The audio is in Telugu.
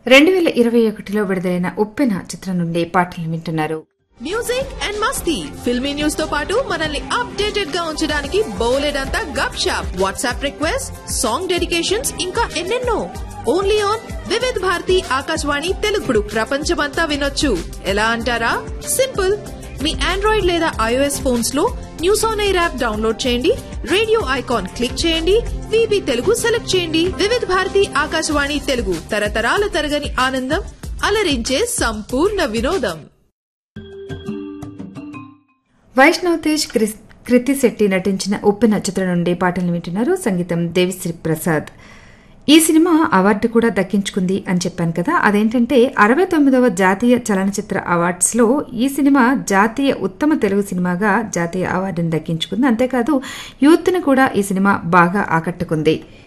రెండు వేల ఇరవై ఒకటిలో విడుదలైన ఉప్పెన చిత్రం నుండి పాటలు వింటున్నారు మ్యూజిక్ అండ్ మస్తీ ఫిల్మీ న్యూస్ తో పాటు మనల్ని అప్డేటెడ్ గా ఉంచడానికి బౌలెడంతా గప్ షాప్ వాట్సాప్ రిక్వెస్ట్ సాంగ్ డెడికేషన్స్ ఇంకా ఎన్నెన్నో ఓన్లీ ఆన్ వివిధ్ భారతి ఆకాశవాణి తెలుగుడు ప్రపంచమంతా వినొచ్చు ఎలా అంటారా సింపుల్ మీ ఆండ్రాయిడ్ లేదా ఐఓఎస్ ఫోన్స్ లో news on air app download చేయండి రేడియో ఐకాన్ క్లిక్ చేయండి విబి తెలుగు సెలెక్ట్ చేయండి వివిధ భారతి ఆకాశవాణి తెలుగు తరతరాల తరగని ఆనందం అలరించే సంపూర్ణ వినోదం వైష్ణవ్ తేజ్ క్రిస్- కృతి శెట్టి నటించిన ఉప్పెన చిత్రం నుండి పాటలు వింటున్నారు సంగీతం దేవిశ్రీ ప్రసాద్ ఈ సినిమా అవార్డు కూడా దక్కించుకుంది అని చెప్పాను కదా అదేంటంటే అరవై తొమ్మిదవ జాతీయ చలనచిత్ర అవార్డ్స్లో ఈ సినిమా జాతీయ ఉత్తమ తెలుగు సినిమాగా జాతీయ అవార్డును దక్కించుకుంది అంతేకాదు యూత్ను కూడా ఈ సినిమా బాగా ఆకట్టుకుంది